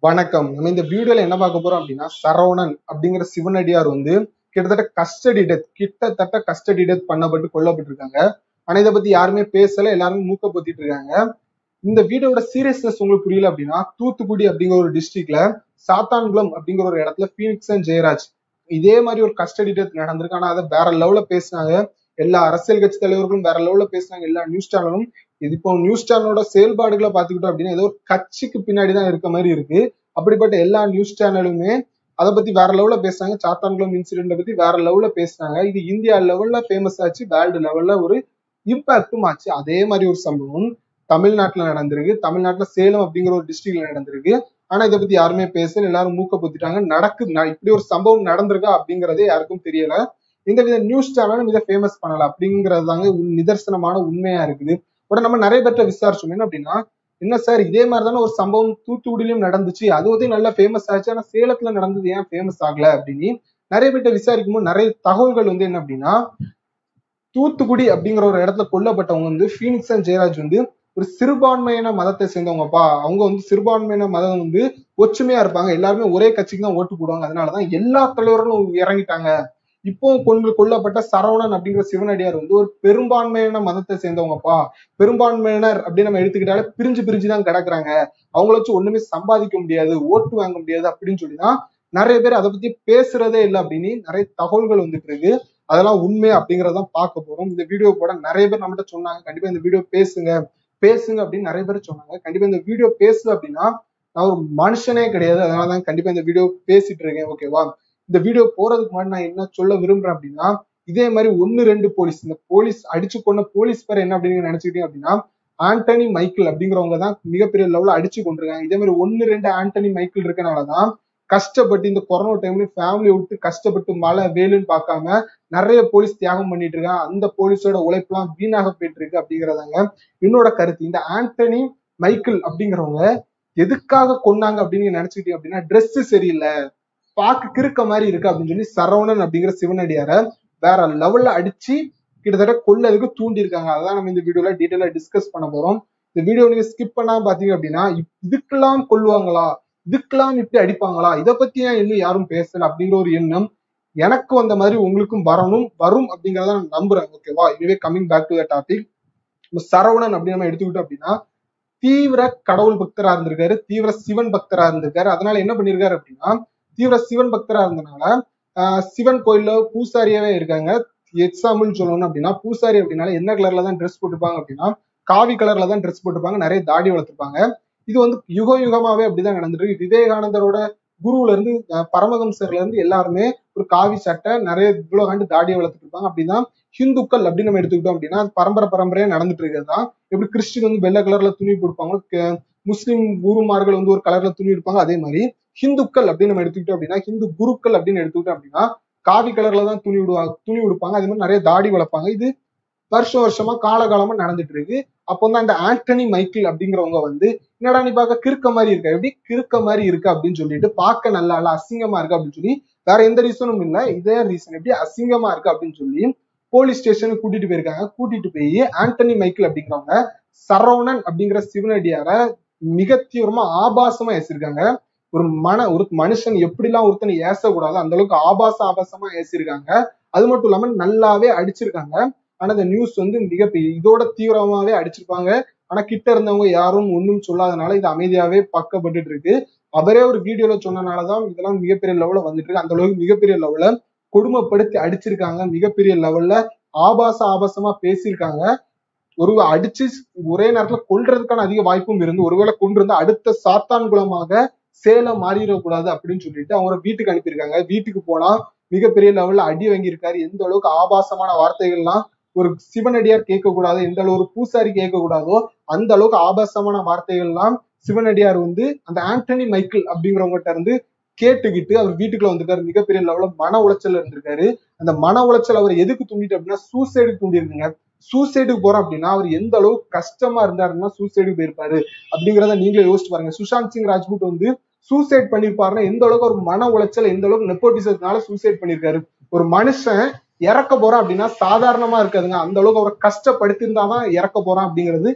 வணக்கம் நம்ம இந்த வீடியோல என்ன பார்க்க போறோம் அப்படின்னா சரவணன் அப்படிங்கிற சிவனடியார் வந்து கிட்டத்தட்ட கஸ்டடி டெத் கிட்டத்தட்ட கஸ்டடி டெத் பண்ணப்பட்டு கொல்லப்பட்டிருக்காங்க ஆனா இதை பத்தி யாருமே பேசல எல்லாருமே மூக்க பொத்திட்டு இருக்காங்க இந்த வீடியோட சீரியஸ்னஸ் உங்களுக்கு புரியல அப்படின்னா தூத்துக்குடி அப்படிங்கிற ஒரு டிஸ்ட்ரிக்ட்ல சாத்தான்குளம் அப்படிங்கிற ஒரு இடத்துல பீனிக்ஸ் அண்ட் ஜெயராஜ் இதே மாதிரி ஒரு கஸ்டடி டெத் நடந்திருக்கு ஆனா அதை வேற லெவல்ல பேசினாங்க எல்லா அரசியல் கட்சி தலைவர்களும் வேற லெவல்ல பேசினாங்க எல்லா நியூஸ் சேனலும் இது இப்போ நியூஸ் சேனலோட செயல்பாடுகளை பார்த்துக்கிட்டோம் அப்படின்னா ஏதோ ஒரு கட்சிக்கு பின்னாடி தான் இருக்க மாதிரி இருக்கு அப்படிப்பட்ட எல்லா நியூஸ் சேனலுமே அதை பத்தி வேற லெவல்ல பேசுறாங்க சாத்தான்குளம் இன்சிடென்ட் பத்தி வேற லெவல்ல பேசுறாங்க இது இந்தியா லெவல்ல ஃபேமஸ் ஆச்சு வேர்ல்டு லெவல்ல ஒரு இம்பாக்டும் ஆச்சு அதே மாதிரி ஒரு சம்பவம் தமிழ்நாட்டுல நடந்திருக்கு தமிழ்நாட்டுல சேலம் அப்படிங்கிற ஒரு டிஸ்ட்ரிக்ட்ல நடந்திருக்கு ஆனா இதை பத்தி யாருமே பேசல எல்லாரும் மூக்க பொத்திட்டாங்க நடக்குது ந- இப்படி ஒரு சம்பவம் நடந்திருக்கா அப்படிங்கறதே யாருக்கும் தெரியல இந்த வித நியூஸ் சேனலும் இதை ஃபேமஸ் பண்ணல அப்படிங்கிறது தாங்க உன் நிதர்சனமான உண்மையா இருக்குது உடனே நம்ம நிறைய பேர்ட்ட விசாரிச்சோம் என்ன அப்படின்னா என்ன சார் இதே மாதிரி தானே ஒரு சம்பவம் தூத்துக்குடியிலும் நடந்துச்சு அது வந்து நல்லா ஃபேமஸ் ஆச்சு ஆனா சேலத்துல நடந்தது ஏன் ஃபேமஸ் ஆகல அப்படின்னு நிறைய பேர்ட்ட விசாரிக்கும் போது நிறைய தகவல்கள் வந்து என்ன அப்படின்னா தூத்துக்குடி அப்படிங்கிற ஒரு இடத்துல கொல்லப்பட்டவங்க வந்து ஃபீனிக்ஸ் அண்ட் ஜெயராஜ் வந்து ஒரு சிறுபான்மையின மதத்தை சேர்ந்தவங்கப்பா அவங்க வந்து சிறுபான்மையின மதம் வந்து ஒற்றுமையா இருப்பாங்க எல்லாருமே ஒரே கட்சிக்கு தான் ஓட்டு போடுவாங்க அதனாலதான் எல்லா தலைவர்களும் இறங்கிட்டாங்க இப்போ கொண்டு கொல்லப்பட்ட சரவணன் அப்படிங்கிற சிவனடியார் வந்து ஒரு பெரும்பான்மையான மதத்தை சேர்ந்தவங்கப்பா பெரும்பான்மையினர் அப்படின்னு நம்ம எடுத்துக்கிட்டாலே பிரிஞ்சு பிரிஞ்சு தான் கிடக்குறாங்க அவங்கள வச்சு ஒண்ணுமே சம்பாதிக்க முடியாது ஓட்டு வாங்க முடியாது அப்படின்னு சொல்லிதான் நிறைய பேர் அதை பத்தி பேசுறதே இல்லை அப்படின்னு நிறைய தகவல்கள் வந்துட்டு இருக்கு அதெல்லாம் உண்மை அப்படிங்கறதான் பார்க்க போறோம் இந்த வீடியோ போட நிறைய பேர் நம்மகிட்ட சொன்னாங்க கண்டிப்பா இந்த வீடியோ பேசுங்க பேசுங்க அப்படின்னு நிறைய பேர் சொன்னாங்க கண்டிப்பா இந்த வீடியோ பேசு அப்படின்னா நான் ஒரு மனுஷனே கிடையாது அதனாலதான் கண்டிப்பா இந்த வீடியோ பேசிட்டு இருக்கேன் ஓகேவா இந்த வீடியோ போறதுக்கு முன்னாடி நான் என்ன சொல்ல விரும்புறேன் அப்படின்னா இதே மாதிரி ஒன்னு ரெண்டு போலீஸ் இந்த போலீஸ் அடிச்சு கொண்ட போலீஸ் பேர் என்ன அப்படின்னு நினைச்சுக்கிட்டீங்க அப்படின்னா ஆண்டனி மைக்கேல் அப்படிங்கிறவங்க தான் மிகப்பெரிய லெவல்ல அடிச்சு கொண்டிருக்காங்க இதே மாதிரி ஒன்னு ரெண்டு ஆண்டனி மைக்கேல் இருக்கனாலதான் கஷ்டப்பட்டு இந்த கொரோனா டைம்ல ஃபேமிலியை விட்டு கஷ்டப்பட்டு மழை வெயிலுன்னு பார்க்காம நிறைய போலீஸ் தியாகம் பண்ணிட்டு இருக்காங்க அந்த போலீஸோட உழைப்பெல்லாம் வீணாக போயிட்டு இருக்கு அப்படிங்கறதாங்க என்னோட கருத்து இந்த ஆண்டனி மைக்கேல் அப்படிங்கிறவங்க எதுக்காக கொன்னாங்க அப்படின்னு நீங்க நினைச்சுக்கிட்டீங்க அப்படின்னா Dress சரியில்லை பார்க்க கிறுக்க மாதிரி இருக்கு அப்படின்னு சொல்லி சரவணன் அப்படிங்கிற சிவனடியார வேற லெவல்ல அடிச்சு கிட்டத்தட்ட கொல்லதுக்கு தூண்டி இருக்காங்க அதான் நம்ம இந்த வீடியோல டீட்டெயிலா டிஸ்கஸ் பண்ண போறோம் இந்த வீடியோ நீங்க ஸ்கிப் பண்ணாம பாத்தீங்க அப்படின்னா இப்- இதுக்கெல்லாம் கொல்லுவாங்களா இதுக்கெல்லாம் இப்படி அடிப்பாங்களா இத பத்தி ஏன் இன்னும் யாரும் பேசல அப்படிங்கிற ஒரு எண்ணம் எனக்கு வந்த மாதிரி உங்களுக்கும் வரணும் வரும் அப்படிங்கறத நான் நம்புறேன் ஓகேவா இதுவே coming back to the topic Saravanan அப்படின்னு நம்ம எடுத்துக்கிட்டோம் அப்படின்னா தீவிர கடவுள் பக்தரா இருந்திருக்காரு தீவிர சிவன் பக்தரா இருந்திருக்காரு அதனால என்ன பண்ணிருக்காரு அப்படின்னா தீவிர சிவன் பக்தரா இருந்தனால ஆஹ் சிவன் கோயில்ல பூசாரியாவே இருக்காங்க எக்ஸாம்பிள் சொல்லணும் அப்படின்னா பூசாரி அப்படின்னால என்ன கலர்ல தான் ட்ரெஸ் போட்டிருப்பாங்க அப்படின்னா காவி கலர்ல தான் ட்ரெஸ் போட்டிருப்பாங்க நிறைய தாடி வளர்த்திருப்பாங்க இது வந்து யுக யுகமாவே அப்படிதான் நடந்துட்டு இருக்கு விவேகானந்தரோட குருவுல இருந்து அஹ் பரமஹம்சர்ல இருந்து எல்லாருமே ஒரு காவி சட்டை நிறைய இவ்வளவு ஆண்டு தாடியை வளர்த்துட்டு இருப்பாங்க அப்படின்னா ஹிந்துக்கள் அப்படின்னு நம்ம எடுத்துக்கிட்டோம் அப்படின்னா அது பரம்பரை பரம்பரையா நடந்துட்டு இருக்கிறது தான் எப்படி கிறிஸ்டின் வந்து வெள்ளை கலர்ல துணி கொடுப்பாங்க க- முஸ்லிம் குருமார்கள் வந்து ஒரு கலர்ல துணி இருப்பாங்க அதே மாதிரி ஹிந்துக்கள் அப்படின்னு நம்ம எடுத்துக்கிட்டோம் அப்படின்னா ஹிந்து குருக்கள் அப்படின்னு எடுத்துக்கிட்டோம் அப்படின்னா காவி கலர்ல தான் துணி விடுவாங்க துணி உடுப்பாங்க அதே மாதிரி நிறைய தாடி வளர்ப்பாங்க இது வருஷம் வருஷமா காலகாலமா நடந்துட்டு இருக்கு அப்போ தான் இந்த ஆண்டனி மைக்கேல் அப்படிங்கிறவங்க வந்து என்னடா நீ பார்க்க கிறுக்க மாதிரி இருக்க எப்படி கிறுக்க மாதிரி இருக்கு அப்படின்னு சொல்லிட்டு பார்க்க நல்லா இல்ல அசிங்கமா இருக்கு அப்படின்னு சொல்லி வேற எந்த ரீசனும் இல்ல இதே ரீசன் எப்படி அசிங்கமா இருக்கு அப்படின்னு சொல்லி போலீஸ் ஸ்டேஷனுக்கு கூட்டிட்டு போயிருக்காங்க கூட்டிட்டு போய் ஆண்டனி மைக்கேல் அப்படிங்கிறவங்க சரவணன் அப்படிங்கிற சிவனடியார மிக தீவிரமா ஆபாசமா ஏசிருக்காங்க ஒரு மன ஒரு மனுஷன் எப்படிலாம் ஒருத்தனை ஏசக்கூடாதோ அந்த அளவுக்கு ஆபாச ஆபாசமா ஏசிருக்காங்க அது மட்டும் இல்லாம நல்லாவே அடிச்சிருக்காங்க ஆனா இந்த நியூஸ் வந்து மிக பெ- இதோட தீவிரமாவே அடிச்சிருப்பாங்க ஆனா கிட்ட இருந்தவங்க யாரும் ஒண்ணும் சொல்லாதனால இது அமைதியாவே பக்கப்பட்டுட்டு இருக்கு அவரே ஒரு வீடியோல சொன்னனாலதான் இதெல்லாம் மிகப்பெரிய லெவல்ல வந்துட்டு இருக்கு அந்த அளவுக்கு மிகப்பெரிய லெவல்ல கொடுமைப்படுத்தி அடிச்சிருக்காங்க மிகப்பெரிய லெவல்ல ஆபாச ஆபாசமா பேசியிருக்காங்க ஒரு அடிச்சு ஒரே நேரத்துல கொல்றதுக்கான அதிக வாய்ப்பும் இருந்து ஒருவேளை கொண்டிருந்தா அடுத்த சாத்தான்குளமாக சேலம் மாறிடக்கூடாது அப்படின்னு சொல்லிட்டு அவங்கள வீட்டுக்கு அனுப்பியிருக்காங்க வீட்டுக்கு போனா மிகப்பெரிய லெவல்ல அடி வாங்கியிருக்காரு எந்த அளவுக்கு ஆபாசமான வார்த்தைகள்லாம் ஒரு சிவனடியார் கேட்கக்கூடாது எந்த அளவு ஒரு பூசாரி கேட்கக்கூடாதோ அந்த அளவுக்கு ஆபாசமான வார்த்தைகள்லாம் சிவனடியார் வந்து அந்த ஆண்டனி மைக்கேல் அப்படிங்கிறவங்ககிட்ட இருந்து கேட்டுக்கிட்டு அவர் வீட்டுக்குள்ள வந்திருக்காரு மிகப்பெரிய லெவல்ல மன உளைச்சல் இருந்திருக்காரு அந்த மன உளைச்சல் அவர் எதுக்கு தூண்டிட்டு அப்படின்னா சூசைடுக்கு தூண்டி இருக்குங்க சூசைடுக்கு போறோம் அப்படின்னா அவர் எந்த அளவுக்கு கஷ்டமா இருந்தாருன்னா சூசைடுக்கு போயிருப்பாரு அப்படிங்கறத நீங்களே யோசிச்சு பாருங்க சுஷாந்த் சிங் ராஜ்புட் வந்து சூசைட் பண்ணிருப்பாருன்னா எந்த அளவுக்கு ஒரு மன உளைச்சல் எந்த அளவுக்கு நெப்போட்டிசத்தினால சூசைட் பண்ணிருக்காரு ஒரு மனுஷன் இறக்க போறான் அப்படின்னா சாதாரணமா இருக்காதுங்க அந்த அளவுக்கு அவரை கஷ்டப்படுத்தியிருந்தாதான் இறக்க போறான் அப்படிங்கிறது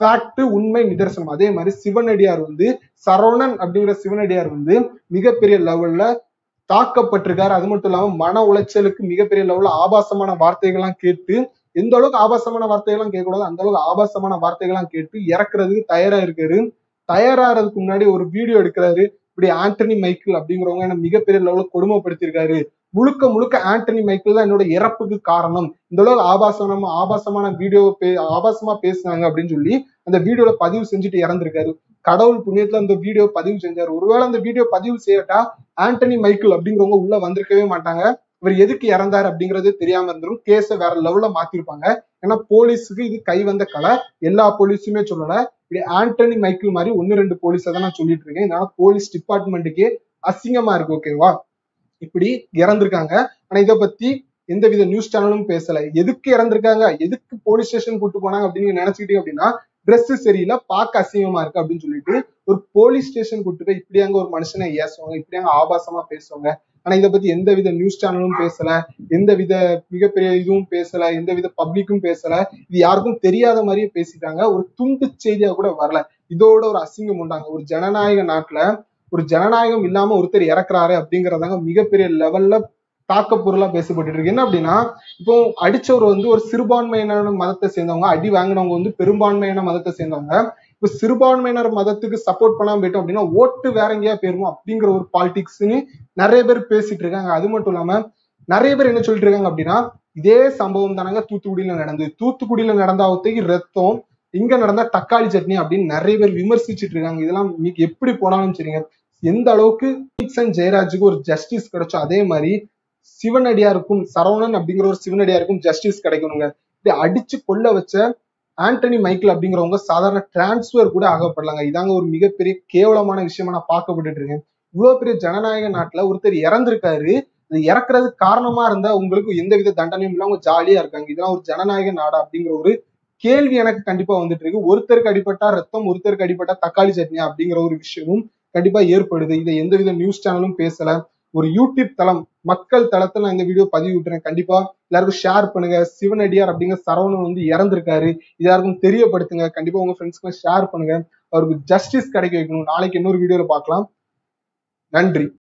ஃபேக்ட் உண்மை நிதர்சனம் அதே மாதிரி சிவனடியார் வந்து சரவணன் அப்படிங்கிற சிவனடியார் வந்து மிகப்பெரிய லெவல்ல தாக்கப்பட்டிருக்காரு அது மட்டும் இல்லாம மன உளைச்சலுக்கு மிகப்பெரிய லெவல்ல ஆபாசமான வார்த்தைகள்லாம் கேட்டு எந்த அளவுக்கு ஆபாசமான வார்த்தைகள்லாம் கேட்கக்கூடாது அந்த அளவுக்கு ஆபாசமான வார்த்தைகள்லாம் கேட்டு இறக்குறதுக்கு தயாரா இருக்காரு தயாராகிறதுக்கு முன்னாடி ஒரு வீடியோ எடுக்கிறாரு இப்படி ஆண்டனி மைக்கிள் அப்படிங்கிறவங்க என்ன மிகப்பெரிய லெவல்ல கொடுமைப்படுத்திருக்காரு முழுக்க முழுக்க ஆண்டனி மைக்கிள் தான் என்னோட இறப்புக்கு காரணம் இந்த அளவுக்கு ஆபாசமா ஆபாசமான வீடியோ பே ஆபாசமா பேசுனாங்க அப்படின்னு சொல்லி அந்த வீடியோல பதிவு செஞ்சுட்டு இறந்திருக்காரு கடவுள் புண்ணியத்துல அந்த வீடியோ பதிவு செஞ்சாரு ஒருவேளை அந்த வீடியோ பதிவு செய்யட்டா ஆண்டனி மைக்கிள் அப்படிங்கிறவங்க உள்ள வந்திருக்கவே மாட்டாங்க இவர் எதுக்கு இறந்தாரு அப்படிங்கறது தெரியாம இருந்துரும் கேஸ வேற லெவல்ல மாத்திருப்பாங்க ஏன்னா போலீஸுக்கு இது கை வந்த கலை எல்லா போலீஸுமே சொல்லல இப்படி ஆண்டனி மைக்கிள் மாதிரி ஒன்னு ரெண்டு போலீஸை தான் நான் சொல்லிட்டு இருக்கேன் இதனால போலீஸ் டிபார்ட்மெண்ட்டுக்கே அசிங்கமா இருக்கு ஓகேவா இப்படி இறந்திருக்காங்க ஆனா இதை பத்தி எந்தவித நியூஸ் சேனலும் பேசல எதுக்கு இறந்திருக்காங்க எதுக்கு போலீஸ் ஸ்டேஷன் கூட்டு போனாங்க அப்படின்னு நினைச்சுக்கிட்டீங்க அப்படின்னா Dress சரியில்லை பார்க்க அசிங்கமா இருக்கு அப்படின்னு சொல்லிட்டு ஒரு போலீஸ் ஸ்டேஷன் கூட்டு போய் இப்படியாங்க ஒரு மனுஷனை ஏசுவாங்க இப்படியாங்க ஆபாசமா பேசுவாங்க ஆனா இதை பத்தி எந்தவித நியூஸ் சேனலும் பேசல எந்தவித மிகப்பெரிய இதுவும் பேசல எந்தவித பப்ளிக்கும் பேசல இது யாருக்கும் தெரியாத மாதிரியே பேசிட்டாங்க ஒரு துண்டு செய்தியா கூட வரல இதோட ஒரு அசிங்கம் உண்டாங்க ஒரு ஜனநாயக நாட்டுல ஒரு ஜனநாயகம் இல்லாம ஒருத்தர் இறக்குறாரு அப்படிங்கறதாங்க மிகப்பெரிய லெவல்ல தாக்க பொருளா பேசப்பட்டு இருக்கு என்ன அப்படின்னா இப்போ அடிச்சவர் வந்து ஒரு சிறுபான்மையினர் மதத்தை சேர்ந்தவங்க அடி வாங்கினவங்க வந்து பெரும்பான்மையான மதத்தை சேர்ந்தவங்க இப்ப சிறுபான்மையினர் மதத்துக்கு சப்போர்ட் பண்ணாம போயிட்டோம் அப்படின்னா ஓட்டு வேற எங்கேயா போயிருமோ அப்படிங்கிற ஒரு பாலிடிக்ஸ்னு நிறைய பேர் பேசிட்டு இருக்காங்க அது மட்டும் இல்லாம நிறைய பேர் என்ன சொல்லிட்டு இருக்காங்க அப்படின்னா இதே சம்பவம் தானங்க தூத்துக்குடியில நடந்தது தூத்துக்குடியில நடந்த அவத்தைக்கு ரத்தம் இங்க நடந்தா தக்காளி சட்னி அப்படின்னு நிறைய பேர் விமர்சிச்சுட்டு இருக்காங்க இதெல்லாம் இன்னைக்கு எப்படி போனாலும் சரிங்க எந்த அளவுக்கு நிக்சன் ஜெயராஜுக்கு ஒரு ஜஸ்டிஸ் கிடைச்சோ அதே மாதிரி சிவனடியாருக்கும் சரவணன் அப்படிங்கிற ஒரு சிவனடியாருக்கும் ஜஸ்டிஸ் கிடைக்கணுங்க இதை அடிச்சு கொல்ல வச்ச ஆண்டனி மைக்கேல் அப்படிங்கிறவங்க சாதாரண டிரான்ஸ்பர் கூட ஆகப்படலாங்க இதாங்க ஒரு மிகப்பெரிய கேவலமான விஷயமா நான் பார்க்கப்பட்டுட்டு இருக்கேன் இவ்வளவு பெரிய ஜனநாயக நாட்டுல ஒருத்தர் இறந்திருக்காரு இது இறக்குறதுக்கு காரணமா இருந்தா உங்களுக்கு எந்தவித தண்டனையும் இல்லாம ஜாலியா இருக்காங்க இதெல்லாம் ஒரு ஜனநாயக நாடா அப்படிங்கிற ஒரு கேள்வி எனக்கு கண்டிப்பா வந்துட்டு இருக்கு ஒருத்தருக்கு அடிபட்டா ரத்தம் ஒருத்தருக்கு அடிபட்டா தக்காளி சட்னி அப்படிங்கிற ஒரு விஷயமும் கண்டிப்பா ஏற்படுது இதை எந்தவித நியூஸ் சேனலும் பேசல ஒரு யூடியூப் தளம் மக்கள் தளத்துல நான் இந்த வீடியோ பதிவு விட்டுறேன் கண்டிப்பா எல்லாருக்கும் ஷேர் பண்ணுங்க சிவனடியார் அப்படிங்கிற சரவணன் வந்து இறந்திருக்காரு இது யாருக்கும் தெரியப்படுத்துங்க கண்டிப்பா உங்க ஃப்ரெண்ட்ஸ்க்கு ஷேர் பண்ணுங்க அவருக்கு ஜஸ்டிஸ் கிடைக்க வைக்கணும் நாளைக்கு இன்னொரு வீடியோல பார்க்கலாம் நன்றி